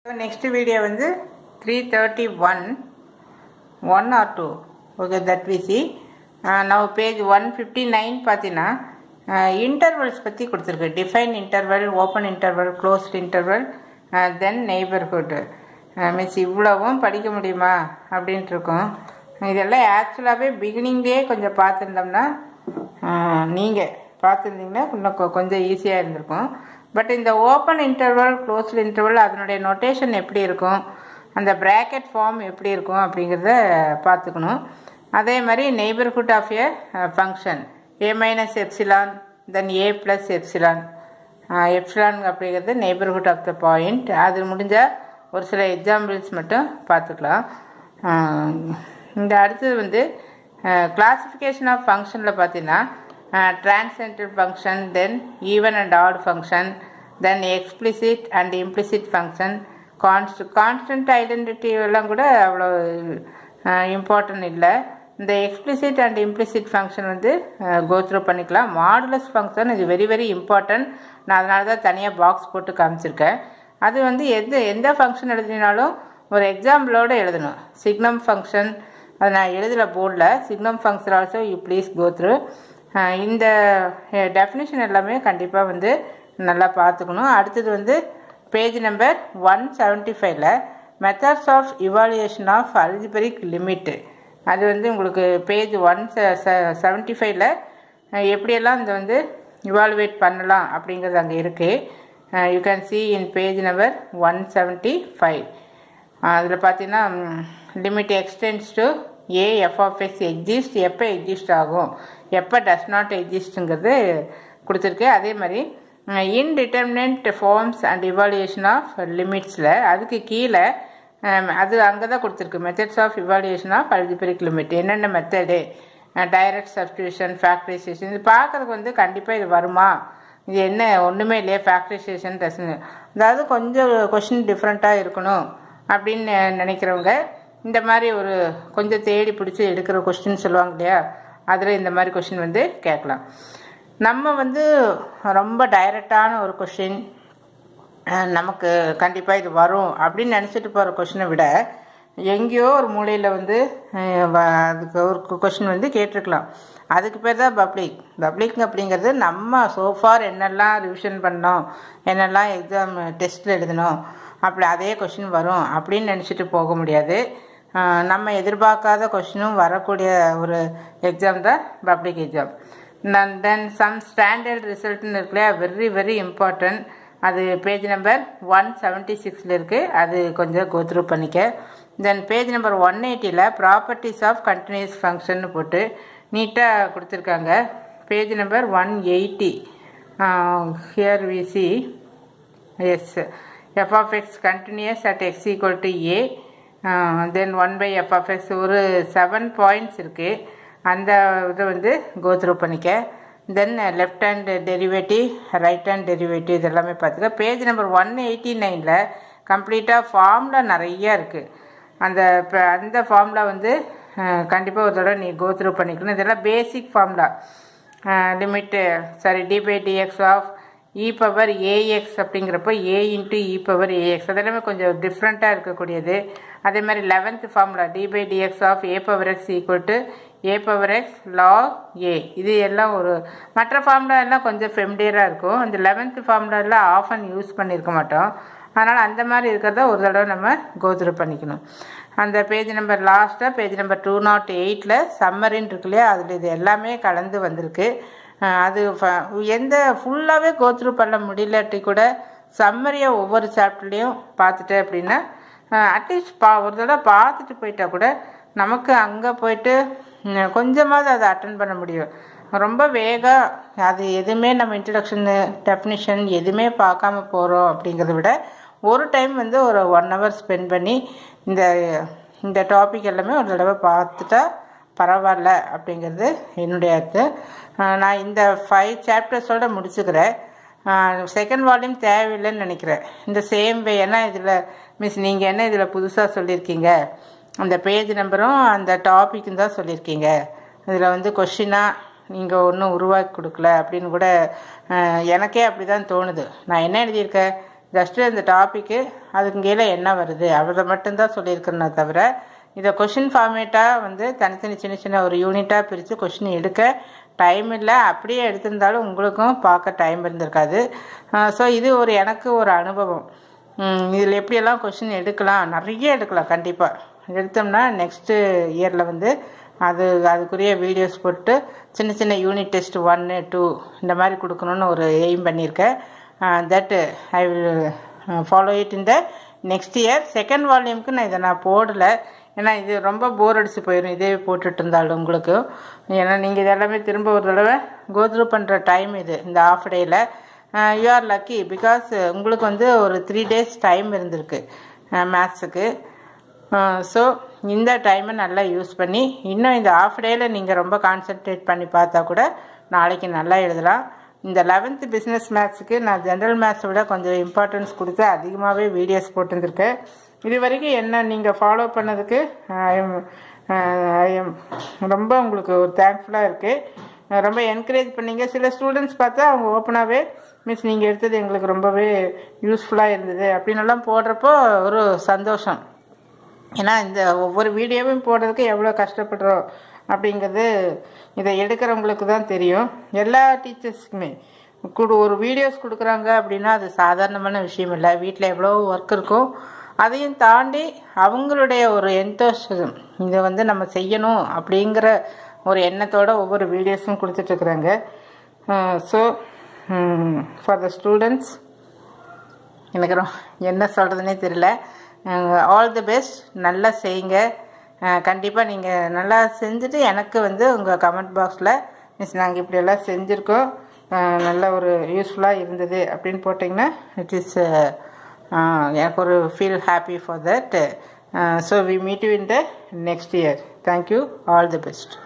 next video வந்து three thirty one one or two okay that we see now page one fifty nine பார்த்தீங்கன்னா intervals பற்றி கொடுத்துருக்கு define interval open interval closed interval then neighbourhood means இவ்வளவும் படிக்க முடியுமா அப்படின்ட்டு இருக்கும் இதெல்லாம் ஆக்சுவலாகவே பிகினிங்லேயே கொஞ்சம் பார்த்துருந்தோம்னா நீங்கள் பார்த்துருந்தீங்கன்னா இன்னும் கொ- கொஞ்சம் ஈஸியாக இருந்திருக்கும் பட் இந்த ஓப்பன் இன்டர்வல் க்ளோஸ்ட் இன்டர்வல் அதனுடைய நொட்டேஷன் எப்படி இருக்கும் அந்த பிராக்கெட் ஃபார்ம் எப்படி இருக்கும் அப்படிங்கிறத பார்த்துக்கணும் அதே மாதிரி neighbourhood of a function a minus epsilon then a plus epsilon epsilon அப்படிங்கிறது நெய்பர்ஹுட் ஆஃப் த பாயிண்ட் அது முடிஞ்சால் ஒரு சில எக்ஸாம்பிள்ஸ் மட்டும் பார்த்துக்கலாம் ஆஹ் இந்த அடுத்தது வந்து கிளாசிஃபிகேஷன் ஆஃப் ஃபங்க்ஷனில் பார்த்தீங்கன்னா transcendental function then even and odd function then explicit and implicit function const constant identity எல்லாம் கூட அவ்வளோ இம்பார்ட்டன்ட் இல்லை இந்த எக்ஸ்பிளிசிட் அண்ட் இம்ப்ளிசிட் ஃபங்க்ஷன் வந்து கோ த்ரூ பண்ணிக்கலாம் மாடுலஸ் ஃபங்க்ஷன் இது வெரி வெரி இம்பார்ட்டன்ட் நான் அதனால தான் தனியாக பாக்ஸ் போட்டு காமிச்சிருக்கேன் அது வந்து எந்த எந்த ஃபங்க்ஷன் எழுதினாலும் ஒரு எக்ஸாம்பிளோடு எழுதணும் சிக்னம் ஃபங்க்ஷன் அது நான் எழுதல போர்டில் signum function also you please go through இந்த டெஃபினிஷன் எல்லாமே கண்டிப்பாக வந்து நல்லா பார்த்துக்கணும் அடுத்தது வந்து பேஜ் நம்பர் ஒன் செவன்ட்டி ஃபைவ்ல methods of evaluation of algebraic limit அது வந்து உங்களுக்கு பேஜ் ஒன் செவன்ட்டி ஃபைவ்ல எப்படியெல்லாம் இந்த வந்து இவாலுவேட் பண்ணலாம் அப்படிங்கிறது அங்கே இருக்குது you can see in page number one seventy five அதில் பார்த்தீங்கன்னா limit x tends to a f of x exist எப்போ எக்ஸிஸ்ட் ஆகும் எப்போ டஸ் நாட் எக்ஸிஸ்ட்டுங்கிறது கொடுத்துருக்கு அதே மாதிரி indeterminate forms and evaluation of லிமிட்ஸில் அதுக்கு கீழே ஹம், அது அங்கே தான் கொடுத்துருக்கு methods of evaluation of algebraic limit என்னென்ன மெத்தடு டைரக்ட் சப்ஸ்டியூஷன் ஃபேக்டரைசேஷன் இது பார்க்கறதுக்கு வந்து கண்டிப்பாக இது வருமா இது என்ன ஒன்றுமே இல்லையா ஃபேக்டரைசேஷன் டெஸ்ட் அதாவது கொஞ்சம் கொஷின் டிஃப்ரெண்ட்டாக இருக்கணும் அப்படின்னு நினைக்கிறவங்க இந்த மாதிரி ஒரு கொஞ்சம் தேடி பிடிச்சி எடுக்கிற கொஸ்டின் சொல்லுவாங்க இல்லையா அதில் இந்த மாதிரி கொஷின் வந்து கேட்கலாம் நம்ம வந்து ரொம்ப டைரக்டான ஒரு கொஷின் நமக்கு கண்டிப்பாக இது வரும் அப்படின்னு நினச்சிட்டு போகிற கொஷினை விட எங்கேயோ ஒரு மூலையில் வந்து அஹ், வ- அதுக்கு ஒரு கொஷின் வந்து கேட்டிருக்கலாம் அதுக்கு பேர் தான் பப்ளிக் பப்ளிக் அப்படிங்கிறது நம்ம சோஃபார் என்னெல்லாம் ரிவிஷன் பண்ணோம் என்னெல்லாம் எக்ஸாம் டெஸ்ட்டில் எழுதணும் அப்படி அதே கொஷின் வரும் அப்படின்னு நினச்சிட்டு போக முடியாது அஹ், நம்ம எதிர்பார்க்காத கொஷினும் வரக்கூடிய ஒரு எக்ஸாம் தான் public exam then some standard ரிசல்ட்னு இருக்குல்லையா வெரி வெரி இம்பார்ட்டன்ட் அது பேஜ் நம்பர் ஒன் செவன்ட்டி சிக்ஸில் இருக்குது அது கொஞ்சம் கோத்ரூ பண்ணிக்க தென் பேஜ் நம்பர் ஒன் எயிட்டியில் ப்ராப்பர்ட்டிஸ் ஆஃப் கண்டினியூஸ் ஃபங்க்ஷன் போட்டு நீட்டாக கொடுத்துருக்காங்க page number one eighty here we see is f of x continuous at x equal to a then one by f of x ஒரு seven points இருக்குது அந்த இதை வந்து go through பண்ணிக்க தென் left hand derivative right hand derivative இதெல்லாமே பார்த்துக்க page number one eighty நைனில் கம்ப்ளீட்டாக ஃபார்முலா நிறைய இருக்குது அந்த ப- அந்த ஃபார்முலா வந்து கண்டிப்பாக ஒரு தடவை நீ கோத்ரூ பண்ணிக்கணும் இதெல்லாம் basic formula limit sorry d by dx of e power ax அப்படிங்கிறப்போ a into e power ax அதெல்லாமே கொஞ்சம் டிஃப்ரெண்ட்டாக இருக்கக்கூடியது அதே மாதிரி eleventh formula d by dx of a power x equal to a power x log a இது எல்லாம் ஒரு மற்ற ஃபார்முலா எல்லாம் கொஞ்சம் ஃபெமிலியராக இருக்கும் இந்த லெவன்த் ஃபார்முலாலாம் ஆஃப் அண்ட் யூஸ் பண்ணியிருக்க மாட்டோம் அதனால் அந்த மாதிரி இருக்கிறத ஒரு தடவை நம்ம கோத்ரூ பண்ணிக்கணும் அந்த பேஜ் நம்பர் லாஸ்ட்டாக பேஜ் நம்பர் டூ நாட் எயிட்டில் சம்மரின்னு இருக்கு இல்லையா அதில் இது எல்லாமே கலந்து வந்திருக்கு அஹ் அது ஃப- எந்த ஃபுல்லாகவே கோத்ரூ பண்ண முடியலாட்டி கூட சம்மரியை ஒவ்வொரு சாப்டர்லேயும் பார்த்துட்டு அப்படின்னா அட்லீஸ்ட் பா ஒரு தடவை பார்த்துட்டு போயிட்டா கூட நமக்கு அங்கே போயிட்டு ம், கொஞ்சமாவது அதை அட்டன் பண்ண முடியும் ரொம்ப வேகாக அது எதுவுமே நம்ம இன்ட்ரடக்ஷனு டெஃபினிஷன் எதுவுமே பார்க்காம போகிறோம் அப்படிங்கிறத விட ஒரு டைம் வந்து ஒரு ஒன் ஹவர் ஸ்பெண்ட் பண்ணி இந்த இந்த டாபிக் எல்லாமே ஒரு தடவை பார்த்துட்டா பரவாயில்ல அப்படிங்கிறது என்னுடைய அர்த்தம் அஹ் நான் இந்த ஃபைவ் சாப்டர்ஸோட முடிச்சுக்கிறேன் செகண்ட் வால்யூம் தேவையில்லைன்னு நினைக்கிறேன் இந்த சேம் வே ஏன்னா இதில் மிஸ் நீங்கள் என்ன இதில் புதுசாக சொல்லியிருக்கீங்க அந்த பேஜ் நம்பரும் அந்த டாபிக்கும் தான் சொல்லியிருக்கீங்க இதில் வந்து கொஷினாக நீங்கள் ஒன்றும் உருவாக்கி கொடுக்கல அப்படின்னு கூட அஹ், எனக்கே அப்படி தான் தோணுது நான் என்ன எழுதியிருக்கேன் ஜஸ்ட்டு இந்த டாப்பிக்கு அதுக்கு கீழே என்ன வருது அதை மட்டும்தான் சொல்லியிருக்கிறேனே தவிர இதை கொஷின் ஃபார்மேட்டாக வந்து தனித்தனி சின்ன சின்ன ஒரு யூனிட்டாக பிரித்து கொஷின் எடுக்க டைம் இல்லை அப்படியே எடுத்திருந்தாலும் உங்களுக்கும் பார்க்க டைம் இருந்திருக்காது ஸோ இது ஒரு எனக்கு ஒரு அனுபவம் இதில் எப்படியெல்லாம் கொஷின் எடுக்கலாம் நிறைய எடுக்கலாம் கண்டிப்பாக எடுத்தோம்னா நெக்ஸ்ட்டு இயரில் வந்து அது அதுக்குரிய வீடியோஸ் போட்டு சின்ன சின்ன யூனிட் டெஸ்ட் ஒன்று டூ இந்த மாதிரி கொடுக்கணுன்னு ஒரு எய்ம் பண்ணியிருக்கேன் that I will follow it இந்த நெக்ஸ்ட் இயர் செகண்ட் வால்யூமுக்கு நான் இதை நான் போடலை ஏன்னா இது ரொம்ப போர் அடிச்சு போயிடும் இதே போட்டுட்டு இருந்தாலும் உங்களுக்கு ஏன்னா நீங்கள் இதெல்லாமே திரும்ப ஒரு தடவை கோத்ரூ பண்ணுற டைம் இது இந்த ஆஃப் டேயில் யூ ஆர் லக்கி பிகாஸ் உங்களுக்கு வந்து ஒரு த்ரீ டேஸ் டைம் இருந்திருக்கு மேத்ஸுக்கு ஸோ இந்த டைமை நல்லா யூஸ் பண்ணி இன்னும் இந்த ஆஃப் டேயில் நீங்கள் ரொம்ப கான்சென்ட்ரேட் பண்ணி பார்த்தா கூட நாளைக்கு நல்லா எழுதலாம் இந்த லெவன்த்து பிஸ்னஸ் மேத்ஸுக்கு நான் ஜென்ரல் மேத்ஸை விட கொஞ்சம் இம்பார்ட்டன்ஸ் கொடுத்து அதிகமாகவே வீடியோஸ் போட்டுருந்துருக்கேன் இது வரைக்கும் என்ன நீங்கள் ஃபாலோ பண்ணதுக்கு ஐஎம் ஐஎம் ரொம்ப உங்களுக்கு ஒரு தேங்க்ஃபுல்லாக இருக்குது ரொம்ப என்கரேஜ் பண்ணீங்க சில ஸ்டூடெண்ட்ஸ் பார்த்தா அவங்க ஓப்பனாகவே மிஸ் நீங்கள் எடுத்தது எங்களுக்கு ரொம்பவே யூஸ்ஃபுல்லாக இருந்தது அப்படின்னெல்லாம் போடுறப்போ ஒரு சந்தோஷம் ஏன்னா இந்த ஒவ்வொரு வீடியோவும் போடுறதுக்கு எவ்வளோ கஷ்டப்படுறோம் அப்படிங்கிறது இதை எடுக்கிறவங்களுக்கு தான் தெரியும் எல்லா டீச்சர்ஸுக்குமே கொடு ஒரு வீடியோஸ் கொடுக்குறாங்க அப்படின்னா அது சாதாரணமான விஷயம் இல்லை வீட்டில் எவ்வளோ ஒர்க் இருக்கும் அதையும் தாண்டி அவங்களுடைய ஒரு என்தோஷம் இதை வந்து நம்ம செய்யணும் அப்படிங்கிற ஒரு எண்ணத்தோட ஒவ்வொரு வீடியோஸும் கொடுத்துட்ருக்குறாங்க ஸோ ஃபார் த ஸ்டூடெண்ட்ஸ் எனக்கு ரொ என்ன சொல்கிறதுனே தெரியல ஆல் தி பெஸ்ட் நல்லா செய்யுங்க கண்டிப்பாக நீங்கள் நல்லா செஞ்சுட்டு எனக்கு வந்து உங்கள் கமெண்ட் பாக்ஸில் மிஸ் நாங்கள் இப்படியெல்லாம் செஞ்சுருக்கோம் நல்ல ஒரு யூஸ்ஃபுல்லாக இருந்தது அப்படின்னு போட்டிங்கன்னா இட் இஸ் எனக்கு ஒரு feel happy for that so we meet you in the next year thank you all the best